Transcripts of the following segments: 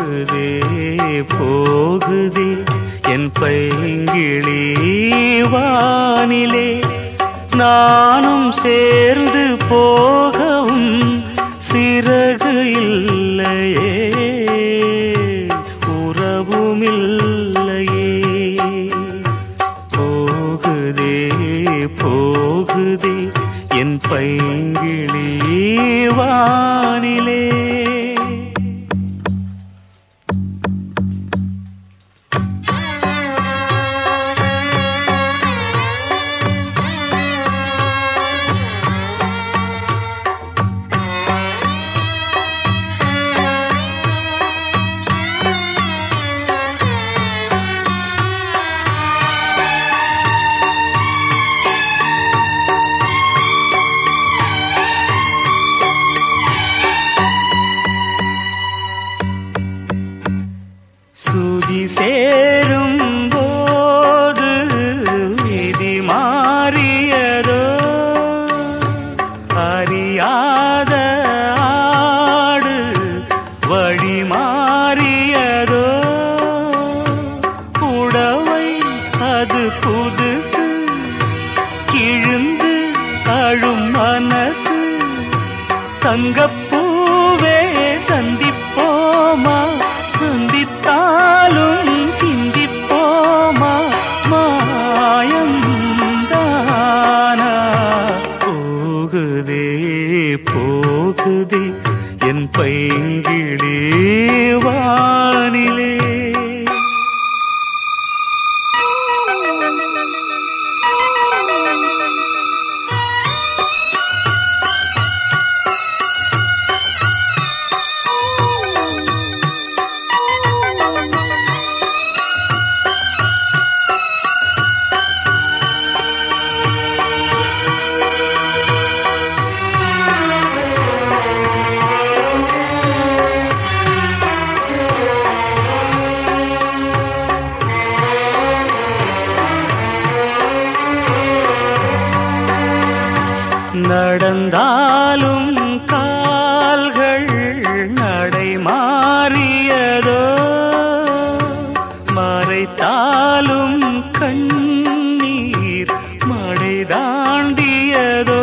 போகுதே போகுதே என் பைங்கிளி வானிலே நானும் சேர்ந்து போகவும் சிறகு இல்லையே உறவும் இல்லையே போகுதே போகுதே என் பைங்கிளி வானிலே சுதி சேரும் போது விதி மாறியதோ அறியாத ஆடு வழி மாறியதோ புடவை அது புதுசு கிழிந்து அழும் மனசு தங்கப்பூவே சந்திப்போமா சந்தித்தாலும் சிந்திப்போமா மாயம் தானா போகுதே போகுதே என் பைங்கிளே வானிலே நடந்தாலும் கால்கள் நடை மாறியதோ மறைத்தாலும் கண்ணீர் மடை தாண்டியதோ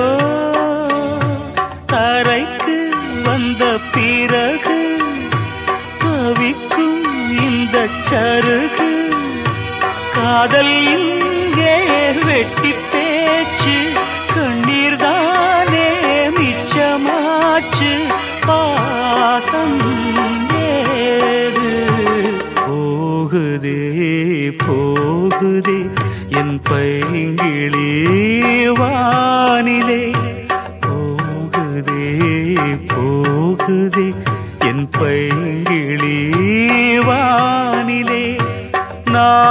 தரைக்கு வந்த பிறகு தவிக்கும் இந்த சருகு காதல் இங்கே வெட்டி பேச்சு கண்ணீர் தானே மிச்சமாச்சு பாசம் ஏது போகுதே போகுதே என் பைங்கிளி வானிலே போகுதே போகுதே என் பைங்கிளி வானிலே நான்